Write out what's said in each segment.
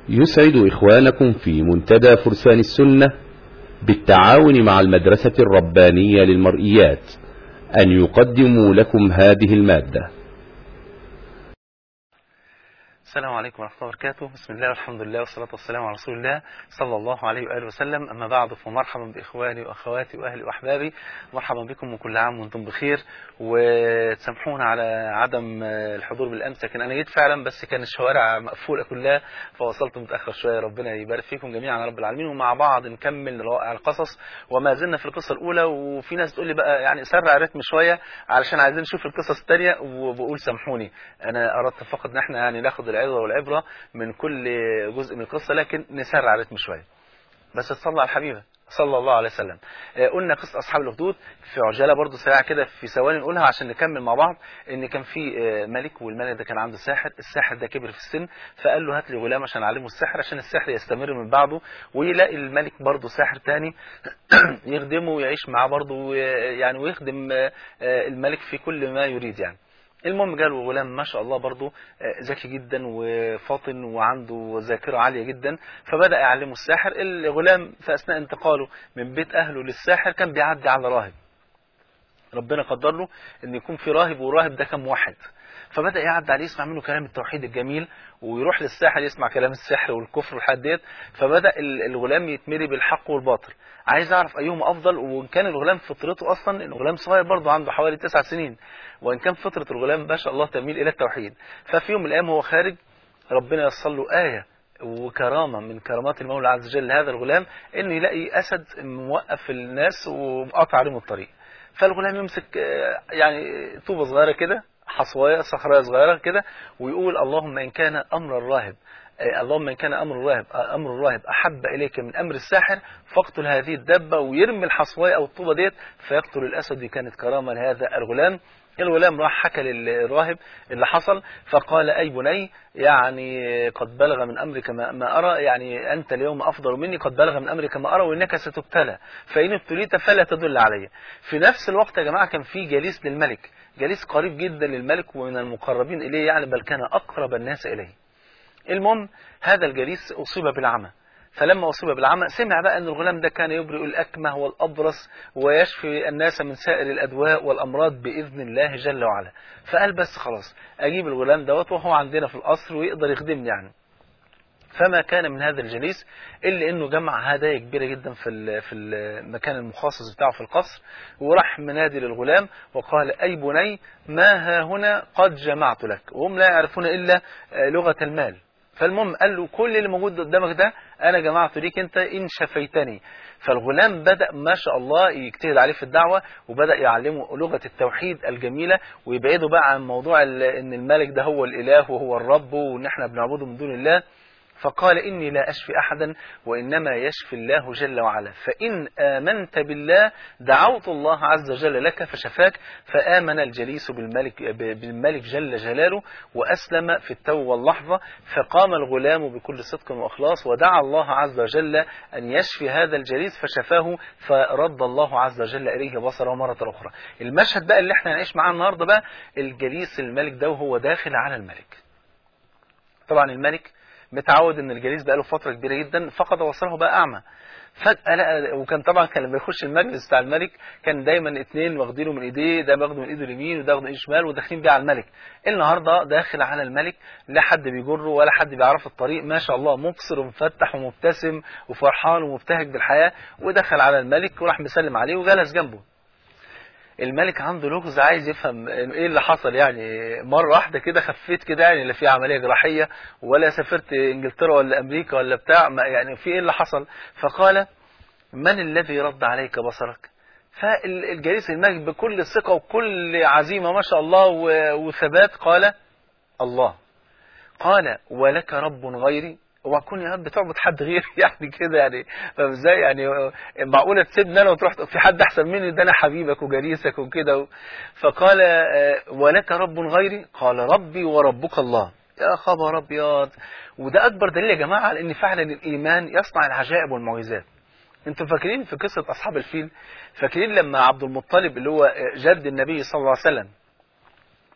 يسعد إخوانكم في منتدى فرسان السنة بالتعاون مع المدرسة الربانية للمرئيات أن يقدموا لكم هذه المادة السلام عليكم ورحمة الله وبركاته بسم الله والحمد لله والصلاة والسلام على رسول الله صلى الله عليه وآله وسلم أما بعد فمرحبا بإخواني وأخواتي وأهلي وأحبابي مرحبا بكم وكل عام وأنتم بخير وتسامحونا على عدم الحضور بالأمس لكن أنا جيت فعلا بس كان الشوارع مقفولة كلها فوصلت متأخر شوية ربنا يبارك فيكم جميعا يا رب العالمين ومع بعض نكمل روائع القصص وما زلنا في القصة الأولى وفي ناس تقول لي بقى يعني سرع الريتم شوية علشان عايزين نشوف القصص الثانية وبقول سامحوني أنا أردت فقط إن احنا يعني ناخد العظة والعبرة من كل جزء من القصة لكن نسرع رتم شوية بس تصلى على الحبيبة صلى الله عليه وسلم قلنا قصة أصحاب الأخدود في عجالة برضو سريعة كده في ثواني نقولها عشان نكمل مع بعض إن كان في ملك والملك ده كان عنده ساحر الساحر ده كبر في السن فقال له هات لي غلام عشان أعلمه السحر عشان السحر يستمر من بعده ويلاقي الملك برضو ساحر تاني يخدمه ويعيش معاه برضو يعني ويخدم الملك في كل ما يريد يعني المهم جاله غلام ما شاء الله برضه ذكي جدا وفاطن وعنده ذاكرة عالية جدا فبدأ يعلمه الساحر الغلام في أثناء انتقاله من بيت أهله للساحر كان بيعدي على راهب ربنا قدر له ان يكون في راهب وراهب ده كان موحد فبدأ يعدي عليه يسمع منه كلام التوحيد الجميل ويروح للساحر يسمع كلام السحر والكفر والحاجات ديت فبدأ الغلام يتمري بالحق والباطل عايز اعرف ايهما افضل وان كان الغلام فطرته اصلا الغلام صغير برضه عنده حوالي تسع سنين وان كان فطرة الغلام ما شاء الله تميل الى التوحيد ففي يوم من الايام هو خارج ربنا يصل له آية وكرامة من كرامات المولى عز وجل لهذا الغلام انه يلاقي اسد موقف الناس وقطع عليهم الطريق فالغلام يمسك يعني طوبة صغيرة كده حصواية صخرة صغيرة كده ويقول اللهم إن كان أمر الراهب اللهم إن كان أمر الراهب أمر الراهب أحب إليك من أمر الساحر فاقتل هذه الدبة ويرمي الحصواية أو الطوبة ديت فيقتل الأسد دي كانت كرامة لهذا الغلام الغلام راح حكى للراهب اللي حصل فقال أي بني يعني قد بلغ من أمرك ما, ما أرى يعني أنت اليوم أفضل مني قد بلغ من أمرك ما أرى وإنك ستبتلى فإن ابتليت فلا تدل علي في نفس الوقت يا جماعة كان في جليس للملك جليس قريب جدا للملك ومن المقربين إليه يعني بل كان أقرب الناس إليه المهم هذا الجليس أصيب بالعمى فلما أصيب بالعمى سمع بقى أن الغلام ده كان يبرئ الأكمه والأبرص ويشفي الناس من سائر الأدواء والأمراض بإذن الله جل وعلا فقال بس خلاص أجيب الغلام دوت وهو عندنا في القصر ويقدر يخدمني يعني فما كان من هذا الجليس إلا أنه جمع هدايا كبيرة جدا في في المكان المخصص بتاعه في القصر وراح منادي للغلام وقال أي بني ما ها هنا قد جمعت لك وهم لا يعرفون إلا لغة المال فالمهم قال له كل اللي موجود قدامك ده أنا جمعته ليك أنت إن شفيتني فالغلام بدأ ما شاء الله يجتهد عليه في الدعوة وبدأ يعلمه لغة التوحيد الجميلة ويبعده بقى عن موضوع أن الملك ده هو الإله وهو الرب وأن احنا بنعبده من دون الله فقال إني لا أشفي أحدا وإنما يشفي الله جل وعلا فإن آمنت بالله دعوت الله عز وجل لك فشفاك فآمن الجليس بالملك, بالملك جل جلاله وأسلم في التو واللحظة فقام الغلام بكل صدق وإخلاص ودعا الله عز وجل أن يشفي هذا الجليس فشفاه فرد الله عز وجل إليه بصره مرة أخرى المشهد بقى اللي احنا هنعيش معاه النهاردة بقى الجليس الملك ده وهو داخل على الملك طبعا الملك متعود ان الجليس بقاله فتره كبيره جدا فقد بصره بقى اعمى فجاه لقى وكان طبعا كان لما يخش المجلس بتاع الملك كان دايما اثنين واخدينه من ايديه ده واخده من ايده اليمين وده واخده من ايده الشمال وداخلين بيه على الملك النهارده داخل على الملك لا حد بيجره ولا حد بيعرف الطريق ما شاء الله مبصر ومفتح ومبتسم وفرحان ومبتهج بالحياه ودخل على الملك وراح مسلم عليه وجلس جنبه الملك عنده لغز عايز يفهم ايه اللي حصل يعني مرة واحدة كده خفيت كده يعني لا في عملية جراحية ولا سافرت انجلترا ولا امريكا ولا بتاع يعني في ايه اللي حصل فقال من الذي رد عليك بصرك فالجليس الملك بكل ثقة وكل عزيمة ما شاء الله وثبات قال الله قال ولك رب غيري وكون يا رب بتعبد حد غير يعني كده يعني ازاي يعني معقوله تسيبني انا وتروح في حد احسن مني ده انا حبيبك وجليسك وكده فقال ولك رب غيري قال ربي وربك الله يا خبر ابيض وده اكبر دليل يا جماعه على ان فعلا الايمان يصنع العجائب والمعجزات انتوا فاكرين في قصه اصحاب الفيل فاكرين لما عبد المطلب اللي هو جد النبي صلى الله عليه وسلم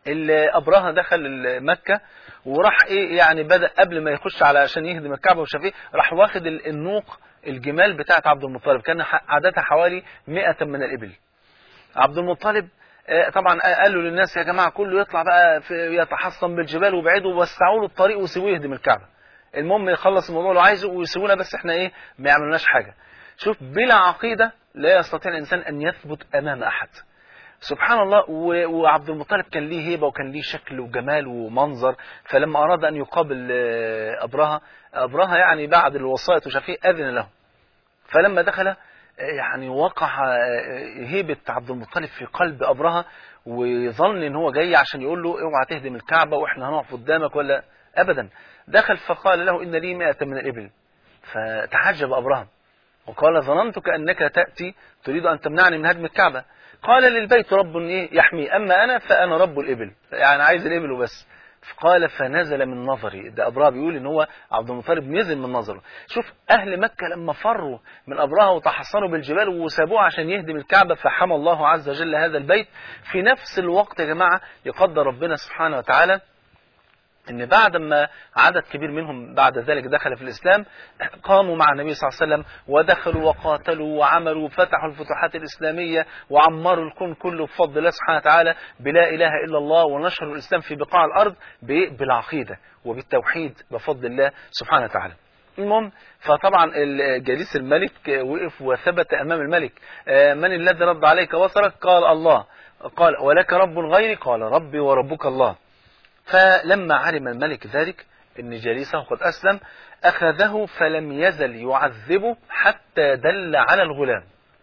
اللي أبرهة دخل مكة وراح إيه يعني بدأ قبل ما يخش على عشان يهدم الكعبة وشاف إيه راح واخد النوق الجمال بتاعت عبد المطلب كان عددها حوالي 100 من الإبل عبد المطلب طبعا قالوا للناس يا جماعة كله يطلع بقى يتحصن بالجبال وبعيدوا ووسعوا له الطريق وسيبوه يهدم الكعبة المهم يخلص الموضوع اللي عايزه ويسيبونا بس احنا ايه ما يعملوناش حاجة شوف بلا عقيدة لا يستطيع الإنسان أن يثبت أمام أحد سبحان الله وعبد المطلب كان ليه هيبة وكان ليه شكل وجمال ومنظر فلما أراد أن يقابل أبرهة أبرهة يعني بعد الوسائط وشافيه أذن له فلما دخل يعني وقع هيبة عبد المطلب في قلب أبرهة وظن ان هو جاي عشان يقول له اوعى تهدم الكعبة واحنا هنقف قدامك ولا ابدا دخل فقال له ان لي مئة من الابل فتحجب أبرهة وقال ظننتك أنك تأتي تريد أن تمنعني من هدم الكعبة قال للبيت رب إيه يحمي أما أنا فأنا رب الإبل يعني عايز الإبل وبس قال فنزل من نظري ده أبرهة بيقول إن هو عبد المطلب نزل من نظره شوف أهل مكة لما فروا من أبرهة وتحصنوا بالجبال وسابوه عشان يهدم الكعبة فحمى الله عز وجل هذا البيت في نفس الوقت يا جماعة يقدر ربنا سبحانه وتعالى ان بعد ما عدد كبير منهم بعد ذلك دخل في الإسلام قاموا مع النبي صلى الله عليه وسلم ودخلوا وقاتلوا وعملوا وفتحوا الفتوحات الإسلامية وعمروا الكون كله بفضل الله سبحانه وتعالى بلا إله إلا الله ونشروا الإسلام في بقاع الأرض بالعقيدة وبالتوحيد بفضل الله سبحانه وتعالى المهم فطبعا جليس الملك وقف وثبت أمام الملك من الذي رد عليك بصرك قال الله قال ولك رب غيري قال ربي وربك الله فلما علم الملك ذلك ان جليسه قد أسلم أخذه فلم يزل يعذبه حتى دل على الغلام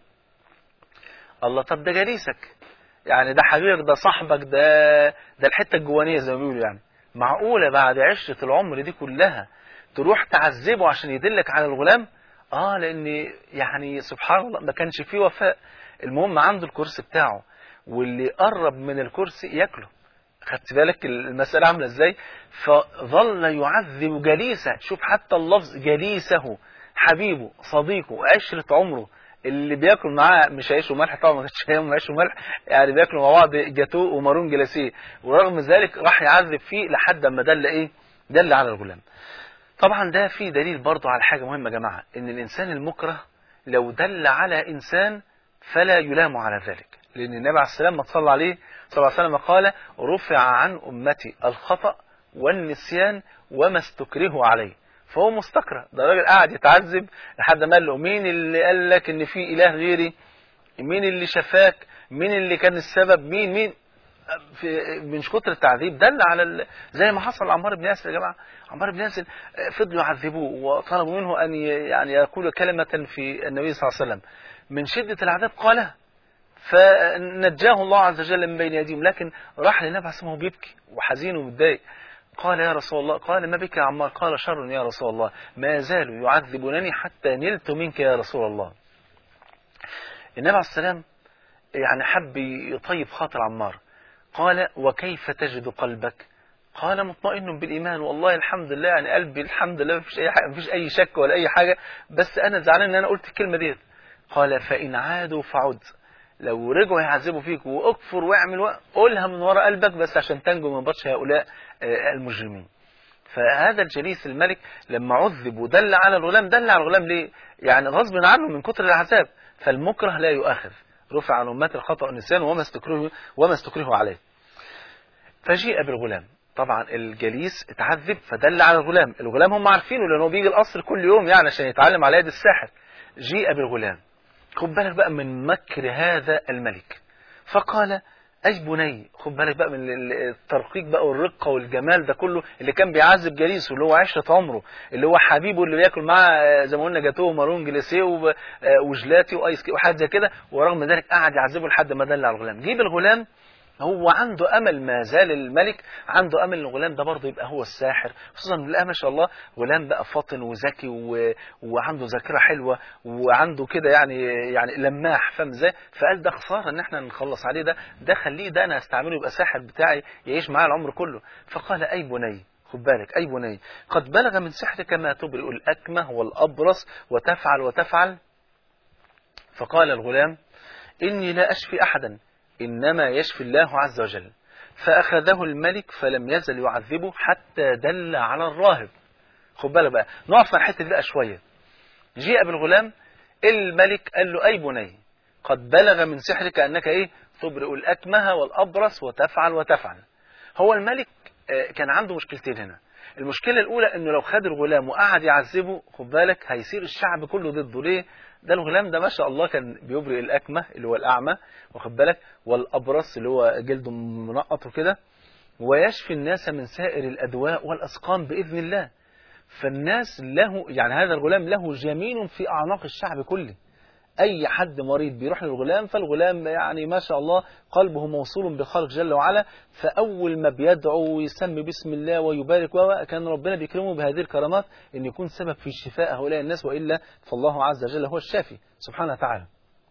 الله طب ده جليسك يعني ده حبيبك ده صاحبك ده ده الحتة الجوانية زي ما بيقولوا يعني معقولة بعد عشرة العمر دي كلها تروح تعذبه عشان يدلك على الغلام اه لان يعني سبحان الله ما كانش فيه وفاء المهم عنده الكرسي بتاعه واللي قرب من الكرسي ياكله خدت بالك المسألة عاملة ازاي فظل يعذب جليسه شوف حتى اللفظ جليسه حبيبه صديقه عشرة عمره اللي بياكل معاه مش عيش وملح طبعا ما كانش يوم عيش وملح يعني بياكلوا مع بعض جاتو ومارون جلاسيه ورغم ذلك راح يعذب فيه لحد ما دل ايه دل على الغلام طبعا ده في دليل برضه على حاجة مهمة يا جماعة ان الانسان المكره لو دل على انسان فلا يلام على ذلك لان النبي عليه السلام ما صلى عليه صلى الله عليه وسلم قال رفع عن امتي الخطأ والنسيان وما استكرهوا عليه فهو مستكره ده راجل قاعد يتعذب لحد ما قال له مين اللي قال لك ان في اله غيري مين اللي شفاك مين اللي كان السبب مين مين في من كتر التعذيب دل على ال... زي ما حصل عمار بن ياسر يا جماعه عمار بن ياسر فضلوا يعذبوه وطلبوا منه ان يعني يقول كلمه في النبي صلى الله عليه وسلم من شده العذاب قالها فنجاه الله عز وجل من بين يديهم لكن راح للنبي عليه وهو بيبكي وحزين ومتضايق قال يا رسول الله قال ما بك يا عمار قال شر يا رسول الله ما زالوا يعذبونني حتى نلت منك يا رسول الله النبي عليه السلام يعني حب يطيب خاطر عمار قال وكيف تجد قلبك قال مطمئن بالإيمان والله الحمد لله يعني قلبي الحمد لله مفيش أي حاجة مفيش أي شك ولا أي حاجة بس أنا زعلان إن أنا قلت الكلمة ديت قال فإن عادوا فعد لو رجعوا يعذبوا فيك واكفر واعمل و... قولها من وراء قلبك بس عشان تنجو من بطش هؤلاء المجرمين فهذا الجليس الملك لما عذب ودل على الغلام دل على الغلام ليه يعني غصب عنه من كتر العذاب فالمكره لا يؤاخذ رفع عن أمات الخطأ والنسيان وما استكرهه وما استكرهه عليه فجيء بالغلام طبعا الجليس اتعذب فدل على الغلام الغلام هم عارفينه لأنه بيجي القصر كل يوم يعني عشان يتعلم على يد الساحر جيء بالغلام خد بالك بقى من مكر هذا الملك فقال أي بني خد بالك بقى من الترقيق بقى والرقة والجمال ده كله اللي كان بيعذب جليسه اللي هو عشرة عمره اللي هو حبيبه اللي بياكل معاه زي ما قلنا جاتوه ومارون جليسيه وجلاتي وايس كي وحاجات زي كده ورغم ذلك قعد يعذبه لحد ما دل على الغلام جيب الغلام هو عنده امل ما زال الملك عنده امل الغلام ده برضه يبقى هو الساحر خصوصا لا ما شاء الله غلام بقى فاطن وذكي و... وعنده ذاكره حلوه وعنده كده يعني يعني لماح فاهم ازاي فقال ده خساره ان احنا نخلص عليه ده ده خليه ده انا استعمله يبقى ساحر بتاعي يعيش معايا العمر كله فقال اي بني خد بالك اي بني قد بلغ من سحرك ما تبرئ الاكمه والابرص وتفعل وتفعل فقال الغلام اني لا اشفي احدا إنما يشفي الله عز وجل فأخذه الملك فلم يزل يعذبه حتى دل على الراهب خد بالك بقى نقف مع الحته دي بقى شويه جيء بالغلام الملك قال له اي بني قد بلغ من سحرك انك ايه تبرئ الاكمه والابرص وتفعل وتفعل هو الملك آه، كان عنده مشكلتين هنا المشكله الاولى انه لو خد الغلام وقعد يعذبه خد بالك هيصير الشعب كله ضده ليه ده الغلام ده ما شاء الله كان بيبرئ الاكمه اللي هو الاعمى واخد بالك والابرص اللي هو جلده منقط وكده ويشفي الناس من سائر الادواء والاسقام باذن الله فالناس له يعني هذا الغلام له جميل في أعناق الشعب كله أي حد مريض بيروح للغلام فالغلام يعني ما شاء الله قلبه موصول بالخالق جل وعلا فأول ما بيدعو ويسمي بسم الله ويبارك و كان ربنا بيكرمه بهذه الكرامات أن يكون سبب في شفاء هؤلاء الناس وإلا فالله عز وجل هو الشافي سبحانه وتعالى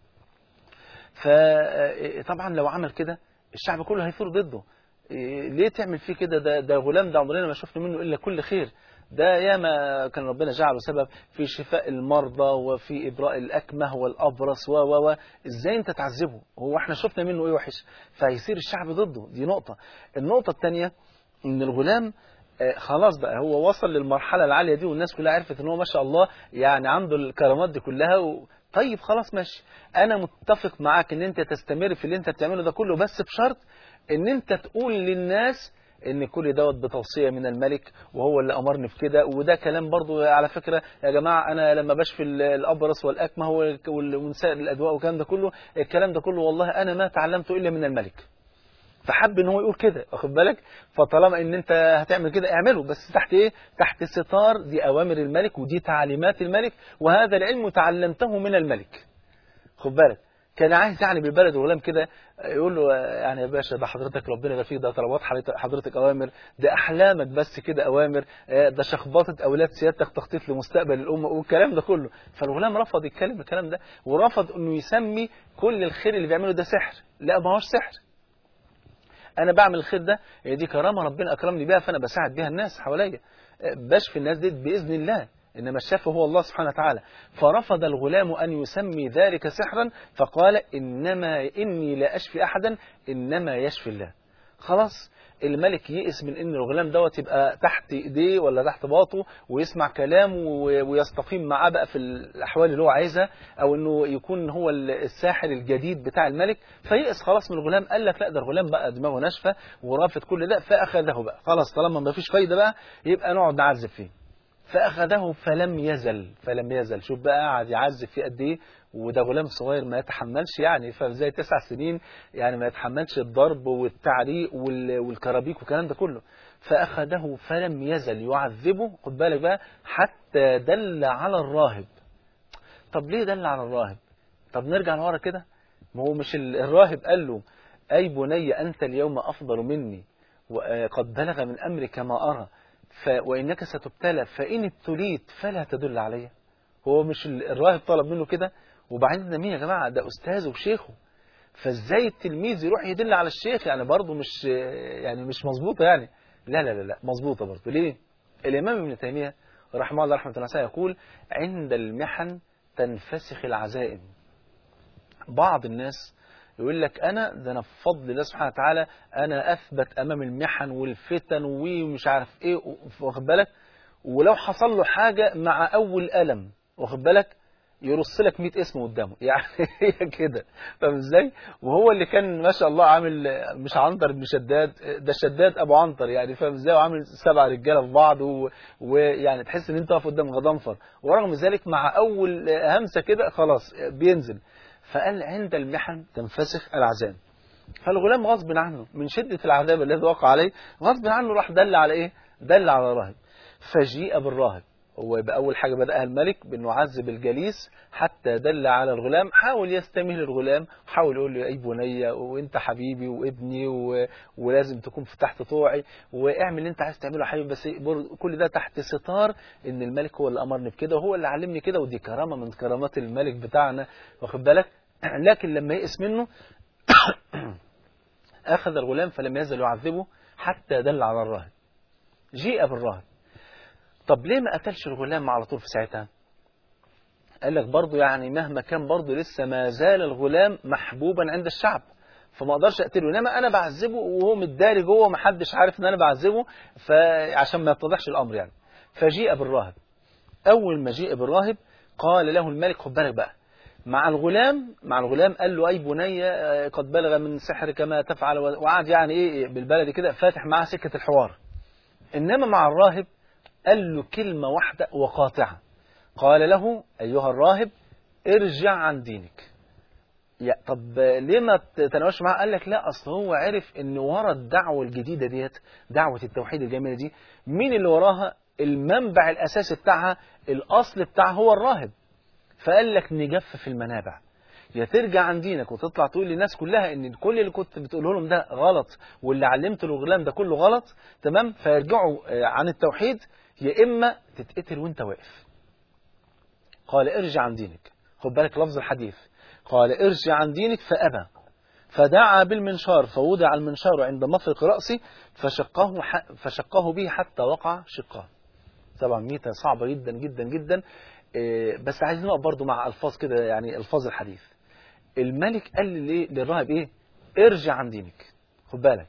فطبعا لو عمل كده الشعب كله هيثور ضده إيه، ليه تعمل فيه كده ده ده غلام ده عمرنا ما شفنا منه الا كل خير ده ياما كان ربنا جعله سبب في شفاء المرضى وفي ابراء الاكمه والابرص و و و ازاي انت تعذبه هو احنا شفنا منه ايه وحش فهيصير الشعب ضده دي نقطه النقطه الثانيه ان الغلام آه، خلاص بقى هو وصل للمرحله العاليه دي والناس كلها عرفت ان هو ما شاء الله يعني عنده الكرامات دي كلها و... طيب خلاص ماشي انا متفق معاك ان انت تستمر في اللي انت بتعمله ده كله بس بشرط ان انت تقول للناس ان كل دوت بتوصيه من الملك وهو اللي امرني في كده وده كلام برضو على فكره يا جماعه انا لما بشفي ال- الابرص والاكمه وال- وال- ونساء الادواء والكلام ده كله الكلام ده كله والله انا ما تعلمته الا من الملك فحب ان هو يقول كده واخد بالك فطالما ان انت هتعمل كده اعمله بس تحت ايه تحت ستار دي اوامر الملك ودي تعليمات الملك وهذا العلم تعلمته من الملك خد بالك كان عايز يعني بالبلد الغلام كده يقول له يعني يا باشا ده حضرتك ربنا يبارك فيك ده طلبات حضرتك- حضرتك اوامر ده احلامك بس كده اوامر آه، ده شخبطه اولاد سيادتك تخطيط لمستقبل الامه والكلام ده كله فالغلام رفض يتكلم الكلام ده ورفض انه يسمي كل الخير اللي بيعمله ده سحر لا ما هوش سحر انا بعمل الخير ده هي دي كرامه ربنا اكرمني بيها فانا بساعد بيها الناس حواليا بشفي الناس دي باذن الله انما الشافي هو الله سبحانه وتعالى فرفض الغلام ان يسمي ذلك سحرا فقال انما اني لا اشفي احدا انما يشفي الله خلاص الملك يئس من ان الغلام دوت يبقى تحت ايديه ولا تحت باطه ويسمع كلامه و- ويستقيم معاه بقى في الاحوال اللي هو عايزها او انه يكون هو الساحر الجديد بتاع الملك فيئس خلاص من الغلام قال لك لا ده الغلام بقى دماغه ناشفه ورافض كل ده فاخذه بقى خلاص طالما ما فيش فايده بقى يبقى نقعد نعذب فيه فأخذه فلم يزل فلم يزل شوف بقى قعد يعذب فيه قد إيه وده غلام صغير ما يتحملش يعني فزي تسع سنين يعني ما يتحملش الضرب والتعريق وال- والكرابيك والكلام ده كله فأخذه فلم يزل يعذبه خد بالك بقى حتى دل على الراهب طب ليه دل على الراهب طب نرجع لورا كده ما هو مش ال- الراهب قال له أي بني أنت اليوم أفضل مني وقد بلغ من أمرك ما أرى ف... وإنك ستبتلى فإن ابتليت فلا تدل علي هو مش ال- الراهب طلب منه كده وبعدين ده مين يا جماعة ده أستاذه وشيخه فازاي التلميذ يروح يدل على الشيخ يعني برضه مش يعني مش مظبوطة يعني لا لا لا لا مظبوطة برضه ليه الإمام ابن تيمية رحمه الله رحمة الله واسعة يقول عند المحن تنفسخ العزائم بعض الناس يقول لك انا ده انا بفضل الله سبحانه وتعالى انا اثبت امام المحن والفتن ومش عارف ايه واخد بالك ولو حصل له حاجه مع اول الم واخد بالك يرص لك 100 اسم قدامه يعني هي كده فاهم ازاي وهو اللي كان ما شاء الله عامل مش عنتر بن شداد ده شداد ابو عنتر يعني فاهم ازاي وعامل سبع رجاله في بعض و- ويعني تحس ان انت واقف قدام غضنفر ورغم ذلك مع اول همسه كده خلاص بينزل فقال عند المحن تنفسخ العزائم فالغلام غصب عنه من شدة العذاب الذي وقع عليه غصب عنه راح دل على ايه دل على الراهب فجيء بالراهب هو يبقى أول حاجة بدأها الملك بأنه عذب الجليس حتى دل على الغلام حاول يستمهل الغلام حاول يقول له أي بني وأنت حبيبي وابني و... ولازم تكون في تحت طوعي واعمل اللي أنت عايز تعمله يا حبيبي بس برضه كل ده تحت ستار إن الملك هو اللي أمرني بكده وهو اللي علمني كده ودي كرامة من كرامات الملك بتاعنا واخد بالك لكن لما يئس منه أخذ الغلام فلم يزل يعذبه حتى دل على الراهب جيء بالراهب طب ليه ما قتلش الغلام على طول في ساعتها قال لك برضه يعني مهما كان برضه لسه ما زال الغلام محبوبا عند الشعب فما اقدرش اقتله انما انا بعذبه وهو متداري جوه ومحدش عارف ان انا بعذبه فعشان ما يتضحش الامر يعني فجيء بالراهب اول ما جيء بالراهب قال له الملك خد بالك بقى مع الغلام مع الغلام قال له اي بني آه، قد بلغ من سحرك ما تفعل وقعد يعني ايه بالبلدي كده فاتح معاه سكه الحوار انما مع الراهب قال له كلمه واحده وقاطعه قال له ايها الراهب ارجع عن دينك يا طب ليه ما تتناولش معاه قال لك لا اصل هو عرف ان ورا الدعوه الجديده ديت دعوه التوحيد الجميله دي مين اللي وراها المنبع الاساسي بتاعها الاصل بتاعها هو الراهب فقال لك نجفف المنابع يا ترجع عن دينك وتطلع تقول للناس كلها ان كل اللي كنت بتقوله لهم ده غلط واللي علمته الغلام ده كله غلط تمام فيرجعوا آه، عن التوحيد يا اما تتقتل وانت واقف قال ارجع عن دينك خد بالك لفظ الحديث قال ارجع عن دينك فأبى فدعا بالمنشار فوضع المنشار عند مفرق رأسه فشقه, ح- فشقه به حتى وقع شقاه طبعا ميتة صعبة جدا جدا جدا إيه، بس عايزين نقف برضو مع ألفاظ كده يعني ألفاظ الحديث الملك قال ليه للراهب إيه ارجع عن دينك خد بالك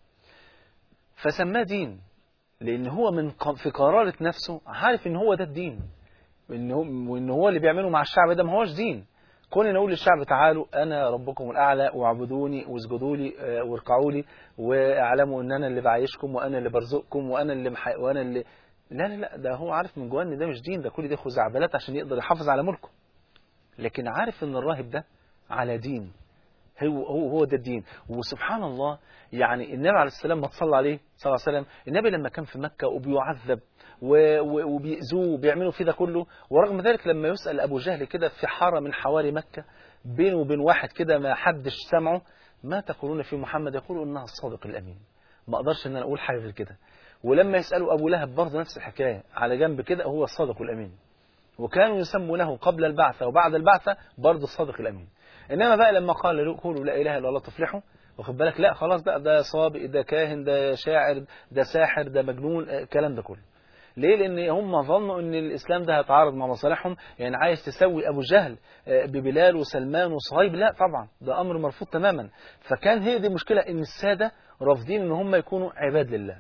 فسماه دين لأن هو من ق- في قرارة نفسه عارف إن هو ده الدين وإن هو, وإن هو اللي بيعمله مع الشعب ده ما هوش دين كون نقول للشعب تعالوا انا ربكم الاعلى واعبدوني واسجدوا لي آه، واركعوا لي واعلموا ان انا اللي بعيشكم وانا اللي برزقكم وانا اللي محي... وانا اللي لا لا لا ده هو عارف من جواه ان ده مش دين ده كل ده خزعبلات عشان يقدر يحافظ على ملكه لكن عارف ان الراهب ده على دين هو هو هو ده الدين وسبحان الله يعني النبي عليه السلام ما تصلى عليه صلى الله عليه وسلم النبي لما كان في مكة وبيعذب و- و- وبيأذوه وبيعملوا فيه ده كله ورغم ذلك لما يسأل أبو جهل كده في حارة من حواري مكة بينه وبين واحد كده ما حدش سمعه ما تقولون في محمد يقول إنها الصادق الأمين ما أقدرش إن أنا أقول حاجة غير كده ولما يسألوا أبو لهب برضه نفس الحكاية على جنب كده هو الصادق الأمين وكانوا يسمونه قبل البعثة وبعد البعثة برضه الصادق الأمين إنما بقى لما قال له قولوا لا إله إلا الله تفلحوا واخد بالك لا خلاص بقى ده صابئ ده كاهن ده شاعر ده ساحر ده مجنون آه، الكلام ده كله ليه لان هم ظنوا ان الاسلام ده هيتعارض مع مصالحهم يعني عايز تسوي ابو جهل آه، ببلال وسلمان وصهيب لا طبعا ده امر مرفوض تماما فكان هي دي المشكله ان الساده رافضين ان هم يكونوا عباد لله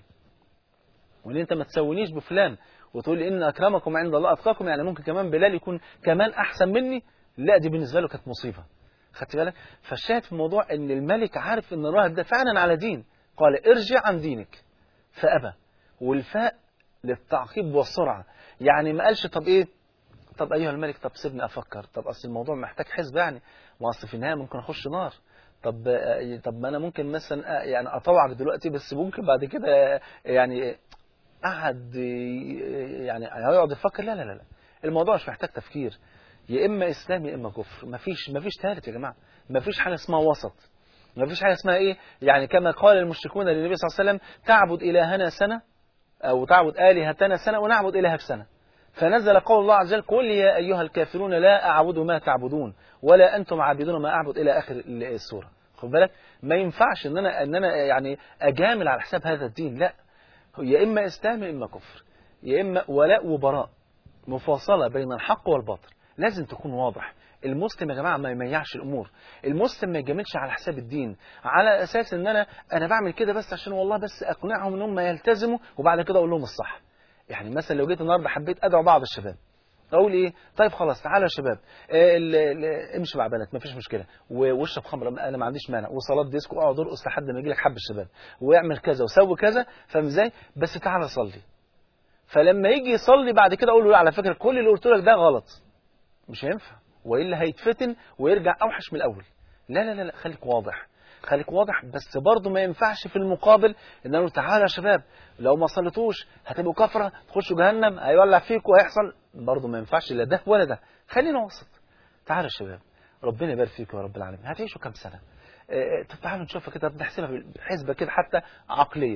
وان انت ما تسوينيش بفلان وتقول لي ان اكرمكم عند الله اتقاكم يعني ممكن كمان بلال يكون كمان احسن مني لا دي بالنسبه له كانت مصيبه خدت بالك فالشاهد في الموضوع ان الملك عارف ان الراهب ده فعلا على دين قال ارجع عن دينك فابى والفاء للتعقيب والسرعه يعني ما قالش طب ايه طب ايها الملك طب سيبني افكر طب اصل الموضوع محتاج حسب يعني واصل في النهايه ممكن اخش نار طب آه، طب ما انا ممكن مثلا آه، يعني اطوعك دلوقتي بس ممكن بعد كده آه، يعني قعد آه، يعني هيقعد يفكر لا لا لا لا الموضوع مش محتاج تفكير يا اما اسلام يا اما كفر مفيش مفيش ثالث يا جماعه مفيش حاجه اسمها وسط مفيش حاجه اسمها ايه يعني كما قال المشركون للنبي صلى الله عليه وسلم تعبد الهنا سنه او تعبد الهتنا سنه ونعبد الهك سنه فنزل قول الله عز وجل قل يا ايها الكافرون لا اعبد ما تعبدون ولا انتم عابدون ما اعبد الى اخر السوره خد بالك ما ينفعش ان انا ان انا يعني اجامل على حساب هذا الدين لا يا اما اسلام يا اما كفر يا اما ولاء وبراء مفاصله بين الحق والباطل لازم تكون واضح المسلم يا جماعه ما يميعش الامور المسلم ما يجاملش على حساب الدين على اساس ان انا انا بعمل كده بس عشان والله بس اقنعهم ان هم يلتزموا وبعد كده اقول لهم الصح يعني مثلا لو جيت النهارده حبيت ادعو بعض الشباب اقول ايه طيب خلاص تعالوا يا شباب آه، ال- ال- امشي مع بنات مفيش مشكله و- واشرب خمره انا ما عنديش مانع وصلاه ديسكو اقعد ارقص لحد ما يجي لك حب الشباب واعمل كذا وسوي كذا فاهم ازاي بس تعالى صلي فلما يجي يصلي بعد كده اقول له لا، على فكره كل اللي قلت لك ده غلط مش هينفع والا هيتفتن ويرجع اوحش من الاول لا لا لا, لا خليك واضح خليك واضح بس برضه ما ينفعش في المقابل ان اقول تعالوا يا شباب لو ما صليتوش هتبقوا كفره تخشوا جهنم هيولع فيكم وهيحصل برضه ما ينفعش لا ده ولا ده خلينا وسط تعالوا يا شباب ربنا يبارك فيكم يا رب العالمين هتعيشوا كام سنه آه، طب تعالوا نشوفها كده بنحسبها بحسبه كده حتى عقليا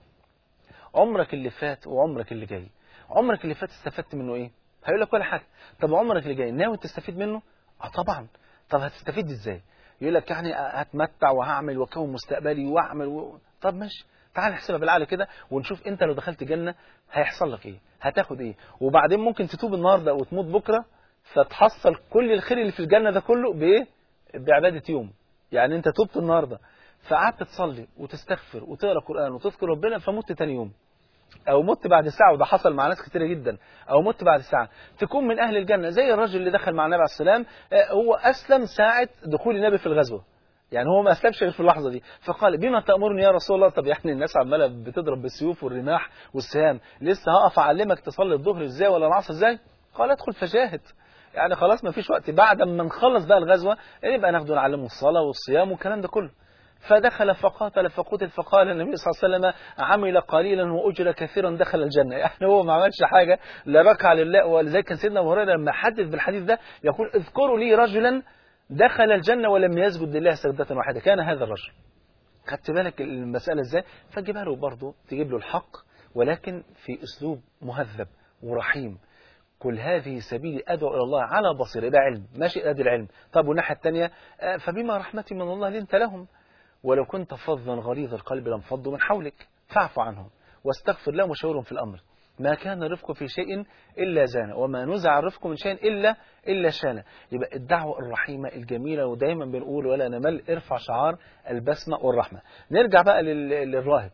عمرك اللي فات وعمرك اللي جاي عمرك اللي فات استفدت منه ايه هيقول لك ولا حاجه طب عمرك اللي جاي ناوي تستفيد منه اه طبعا طب هتستفيد ازاي يقول لك يعني هتمتع وهعمل واكون مستقبلي واعمل و... طب ماشي تعال نحسبها بالعقل كده ونشوف انت لو دخلت جنه هيحصل لك ايه هتاخد ايه وبعدين ممكن تتوب النهارده وتموت بكره فتحصل كل الخير اللي في الجنه ده كله بايه بعباده يوم يعني انت تبت النهارده فقعدت تصلي وتستغفر وتقرا قران وتذكر ربنا فمت تاني يوم او مت بعد ساعه وده حصل مع ناس كتيره جدا او مت بعد ساعه تكون من اهل الجنه زي الرجل اللي دخل مع النبي عليه السلام آه، هو اسلم ساعه دخول النبي في الغزوه يعني هو ما اسلمش غير في اللحظه دي فقال بما تامرني يا رسول الله طب يعني الناس عماله بتضرب بالسيوف والرماح والسهام لسه هقف اعلمك تصلي الظهر ازاي ولا العصر ازاي قال ادخل فجاهد يعني خلاص ما فيش وقت بعد ما نخلص بقى الغزوه يبقى ناخده نعلمه الصلاه والصيام والكلام ده كله فدخل فقاتل فقتل فقال النبي صلى الله عليه وسلم عمل قليلا واجر كثيرا دخل الجنه يعني هو ما عملش حاجه لا ركع لله ولذلك كان سيدنا ابو هريره لما حدث بالحديث ده يقول اذكروا لي رجلا دخل الجنه ولم يسجد لله سجده واحده كان هذا الرجل خدت بالك المساله ازاي فجيبها له برضه تجيب له الحق ولكن في اسلوب مهذب ورحيم كل هذه سبيلي ادعو الى الله على بصيره ده علم ماشي ادي العلم طب والناحيه الثانيه آه، فبما رحمه من الله لنت لهم ولو كنت فظا غليظ القلب لانفضوا من حولك فاعف عنهم واستغفر لهم وشاورهم في الامر ما كان الرفق في شيء الا زانه وما نزع الرفق من شيء الا الا شانه يبقى الدعوه الرحيمه الجميله ودايما بنقول ولا نمل ارفع شعار البسمه والرحمه نرجع بقى لل- للراهب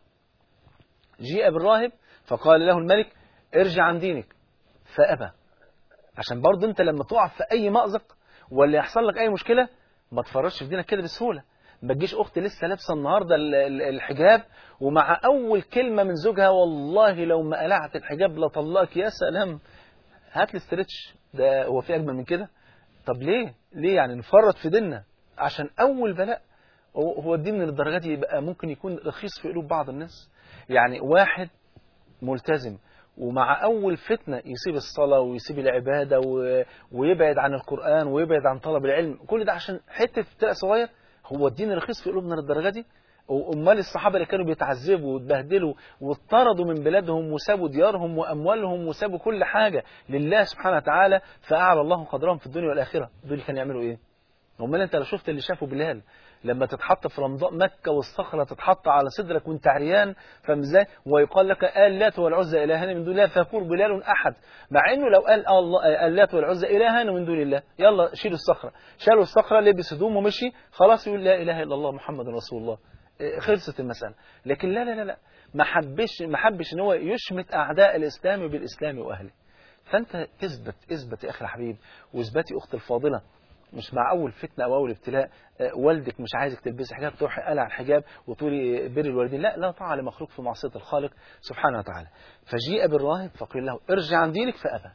جيء بالراهب فقال له الملك ارجع عن دينك فابى عشان برضه انت لما تقع في اي مأزق ولا يحصل لك اي مشكله ما تفرطش في دينك كده بسهوله ما تجيش اختي لسه لابسه النهارده ال- ال- الحجاب ومع اول كلمه من زوجها والله لو ما قلعت الحجاب لطلقك يا سلام هات لي استرتش ده هو في اجمل من كده طب ليه ليه يعني نفرط في ديننا عشان اول بلاء هو هو الدين من الدرجات دي يبقى ممكن يكون رخيص في قلوب بعض الناس يعني واحد ملتزم ومع أول فتنة يسيب الصلاة ويسيب العبادة و... ويبعد عن القرآن ويبعد عن طلب العلم كل ده عشان حتة ابتلاء صغير هو الدين رخيص في قلوبنا للدرجة دي وأمال الصحابة اللي كانوا بيتعذبوا واتبهدلوا واطردوا من بلادهم وسابوا ديارهم وأموالهم وسابوا كل حاجة لله سبحانه وتعالى فأعلى الله قدرهم في الدنيا والآخرة دول كانوا يعملوا إيه؟ امال انت لو شفت اللي شافه بلال لما تتحط في رمضاء مكة والصخرة تتحط على صدرك وانت عريان فاهم ازاي ويقال لك آلات والعزى إلهان من دون الله فيقول بلال أحد مع انه لو قال الله آلات والعزى إلهان من دون الله يلا شيلوا الصخرة شالوا الصخرة لبس هدوم ومشي خلاص يقول لا إله إلا الله محمد رسول الله إيه، خلصت المسألة لكن لا لا لا لا ما حبش ما حبش ان هو يشمت أعداء الإسلام بالإسلام وأهله فأنت اثبت اثبت يا أخي الحبيب واثبتي أخت الفاضلة مش مع اول فتنه او اول ابتلاء آه، والدك مش عايزك تلبسي حجاب تروحي قلع الحجاب وتقولي بر الوالدين لا لا طاعه لمخلوق في معصيه الخالق سبحانه وتعالى فجيء بالراهب فقيل له ارجع عن دينك فابى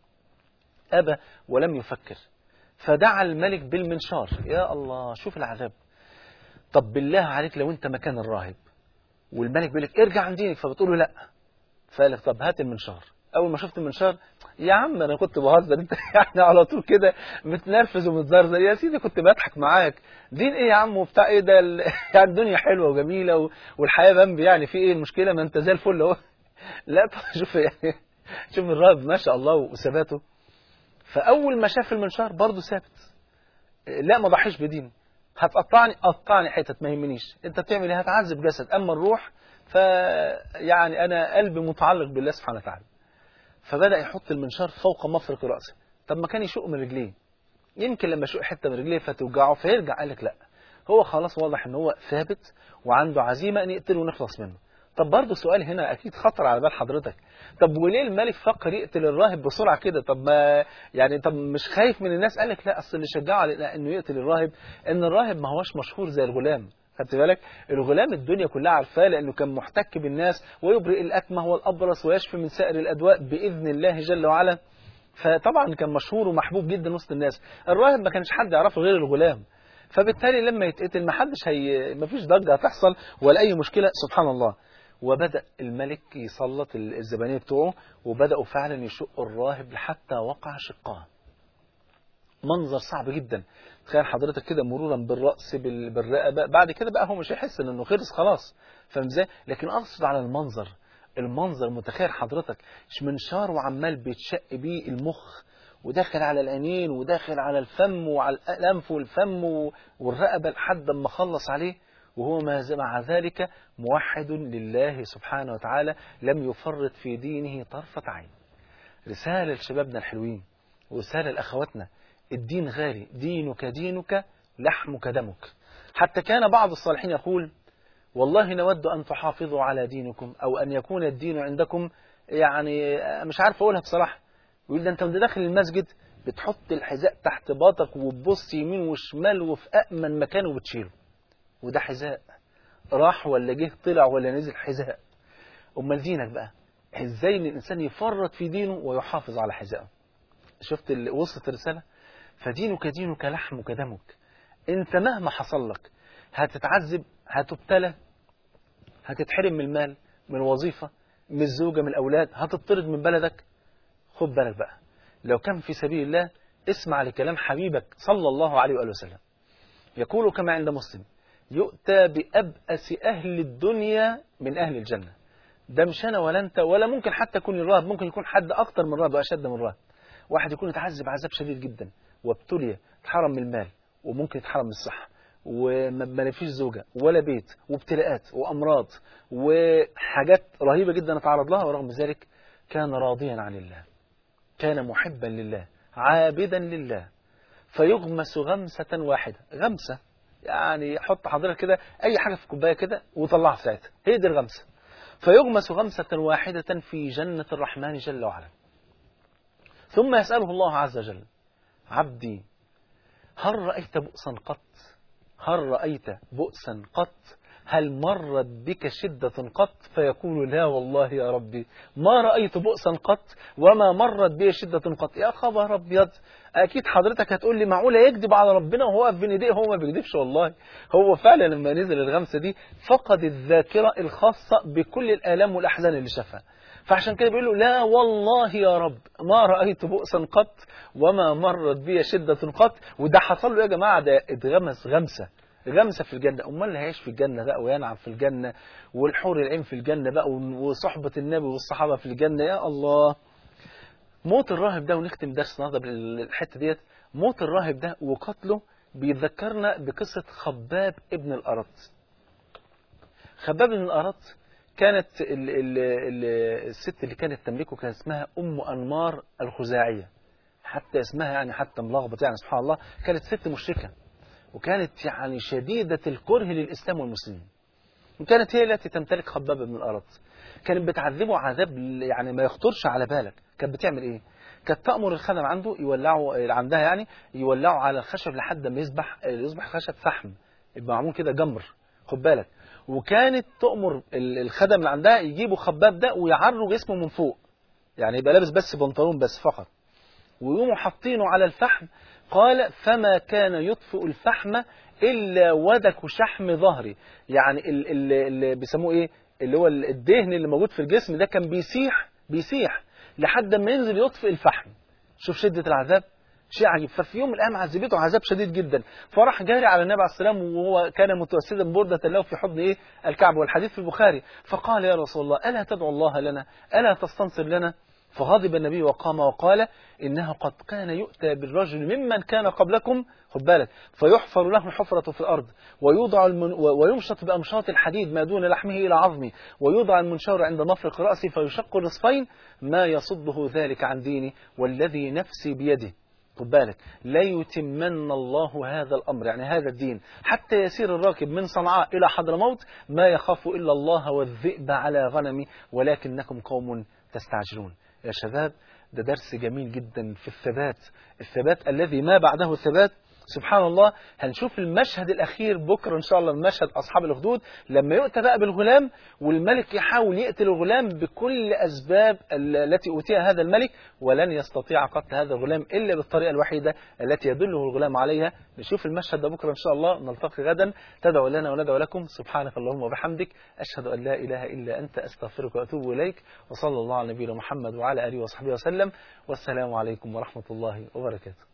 ابى ولم يفكر فدعا الملك بالمنشار يا الله شوف العذاب طب بالله عليك لو انت مكان الراهب والملك بيقول لك ارجع عن دينك فبتقول له لا فقال لك طب هات المنشار اول ما شفت المنشار يا عم انا كنت بهزر انت يعني على طول كده متنرفز ومتزرزر يا سيدي كنت بضحك معاك دين ايه يا عم وبتاع ايه ده ال- يعني الدنيا حلوه وجميله و- والحياه بامبي يعني في ايه المشكله ما انت زي الفل اهو لا طب شوف يعني شوف الراهب ما شاء الله وثباته فاول ما شاف المنشار برضه ثابت لا ما ضحيش بديني هتقطعني قطعني حتت ما يهمنيش انت بتعمل ايه هتعذب جسد اما الروح ف يعني انا قلبي متعلق بالله سبحانه وتعالى فبدا يحط المنشار فوق مفرق راسه طب ما كان يشق من رجليه يمكن لما يشق حته من رجليه فتوجعه فيرجع قال لك لا هو خلاص واضح ان هو ثابت وعنده عزيمه ان يقتله ونخلص منه طب برضه سؤال هنا اكيد خطر على بال حضرتك طب وليه الملك فكر يقتل الراهب بسرعه كده طب ما يعني طب مش خايف من الناس قال لك لا اصل اللي شجعه على انه يقتل الراهب ان الراهب ما هوش مشهور زي الغلام خدت بالك الغلام الدنيا كلها عارفاه لانه كان محتك بالناس ويبرئ الاكمه والابرص ويشفي من سائر الادواء باذن الله جل وعلا فطبعا كان مشهور ومحبوب جدا وسط الناس الراهب ما كانش حد يعرفه غير الغلام فبالتالي لما يتقتل ما حدش هي ما فيش ضجه هتحصل ولا اي مشكله سبحان الله وبدا الملك يسلط الزبانيه بتوعه وبداوا فعلا يشقوا الراهب حتى وقع شقاه منظر صعب جدا تخيل حضرتك كده مرورا بالراس بال- بالرقبه بعد كده بقى هو مش هيحس ان انه خلص خلاص فاهم ازاي لكن اقصد على المنظر المنظر متخيل حضرتك مش منشار وعمال بيتشق بيه المخ وداخل على العينين وداخل على الفم وعلى الانف والفم و- والرقبه لحد ما خلص عليه وهو ما ز- مع ذلك موحد لله سبحانه وتعالى لم يفرط في دينه طرفة عين رسالة لشبابنا الحلوين ورسالة لأخواتنا الدين غالي دينك دينك لحمك دمك حتى كان بعض الصالحين يقول والله نود أن تحافظوا على دينكم أو أن يكون الدين عندكم يعني مش عارف أقولها بصراحة يقول ده أنت وانت داخل المسجد بتحط الحذاء تحت باطك وتبص يمين وشمال وفي أأمن مكان وبتشيله وده حذاء راح ولا جه طلع ولا نزل حذاء أمال دينك بقى ازاي ان الانسان يفرط في دينه ويحافظ على حذائه شفت ال- وصلت الرسالة فدينك دينك لحمك دمك انت مهما حصل لك هتتعذب هتبتلى هتتحرم من المال من الوظيفة من الزوجة من الأولاد هتطرد من بلدك خد بالك بقى لو كان في سبيل الله اسمع لكلام حبيبك صلى الله عليه وآله وسلم يقول كما عند مسلم يؤتى بأبأس أهل الدنيا من أهل الجنة ده مش أنا ولا أنت ولا ممكن حتى يكون الراهب ممكن يكون حد أكتر من راهب وأشد من راهب واحد يكون يتعذب عذاب شديد جدا وابتلي اتحرم من المال وممكن يتحرم من الصحة وما فيش زوجة ولا بيت وابتلاءات وأمراض وحاجات رهيبة جدا اتعرض لها ورغم ذلك كان راضيا عن الله كان محبا لله عابدا لله فيغمس غمسة واحدة غمسة يعني حط حضرتك كده أي حاجة في كوباية كده وطلعها في ساعتها هي دي الغمسة فيغمس غمسة واحدة في جنة الرحمن جل وعلا ثم يسأله الله عز وجل عبدي هل رأيت بؤسا قط هل رأيت بؤسا قط هل مرت بك شدة قط فيقول لا والله يا ربي ما رأيت بؤسا قط وما مرت بي شدة قط يا خبر أبيض أكيد حضرتك هتقول لي معقولة يكذب على ربنا وهو واقف بين ايديه هو ما بيكذبش والله هو فعلا لما نزل الغمسة دي فقد الذاكرة الخاصة بكل الآلام والأحزان اللي شافها فعشان كده بيقول له لا والله يا رب ما رأيت بؤسا قط وما مرت بي شدة قط وده حصل له يا جماعة ده اتغمس غمسة غمسة في الجنة أمال اللي هيعيش في الجنة بقى وينعم في الجنة والحور العين في الجنة بقى وصحبة النبي والصحابة في الجنة يا الله موت الراهب ده ونختم درس النهارده بالحتة ديت موت الراهب ده وقتله بيذكرنا بقصة خباب ابن الأرط خباب بن الأرط كانت ال ال ال الست اللي كانت تملكه كان اسمها أم أنمار الخزاعية حتى اسمها يعني حتى ملخبط يعني سبحان الله كانت ست مشركة وكانت يعني شديدة الكره للإسلام والمسلمين وكانت هي التي تمتلك خباب بن الأرط كانت بتعذبه عذاب يعني ما يخطرش على بالك كانت بتعمل ايه كانت تأمر الخدم عنده يولعوا عندها يعني يولعوا على الخشب لحد ما يصبح يصبح خشب فحم يبقى معمول كده جمر خد بالك وكانت تأمر الخدم اللي عندها يجيبوا خباب ده ويعروا جسمه من فوق يعني يبقى لابس بس بنطلون بس فقط ويقوموا حاطينه على الفحم قال فما كان يطفئ الفحم إلا ودك شحم ظهري يعني اللي بيسموه إيه اللي هو الدهن اللي موجود في الجسم ده كان بيسيح بيسيح لحد ما ينزل يطفئ الفحم شوف شدة العذاب شيء عجيب ففي يوم من الأيام عذبته عذاب شديد جدا فراح جاري على النبي عليه السلام وهو كان متوسدا بردة له في حضن إيه الكعب والحديث في البخاري فقال يا رسول الله ألا تدعو الله لنا ألا تستنصر لنا فغضب النبي وقام وقال إنها قد كان يؤتى بالرجل ممن كان قبلكم خد بالك فيحفر له حفرة في الأرض ويوضع المن ويمشط بأمشاط الحديد ما دون لحمه إلى عظمه ويوضع المنشار عند مفرق رأسه فيشق نصفين ما يصده ذلك عن ديني والذي نفسي بيده خد بالك لا يتمن الله هذا الأمر يعني هذا الدين حتى يسير الراكب من صنعاء إلى حضرموت ما يخاف إلا الله والذئب على غنمي ولكنكم قوم تستعجلون يا شباب ده درس جميل جدا في الثبات الثبات الذي ما بعده الثبات سبحان الله هنشوف المشهد الأخير بكرة إن شاء الله المشهد أصحاب الأخدود لما يؤتى بقى بالغلام والملك يحاول يقتل الغلام بكل أسباب التي أوتيها هذا الملك ولن يستطيع قتل هذا الغلام إلا بالطريقة الوحيدة التي يدله الغلام عليها نشوف المشهد ده بكرة إن شاء الله نلتقي غدا تدعو لنا وندعو لكم سبحانك اللهم وبحمدك أشهد أن لا إله إلا أنت أستغفرك وأتوب إليك وصلى الله على نبينا محمد وعلى آله وصحبه وسلم والسلام عليكم ورحمة الله وبركاته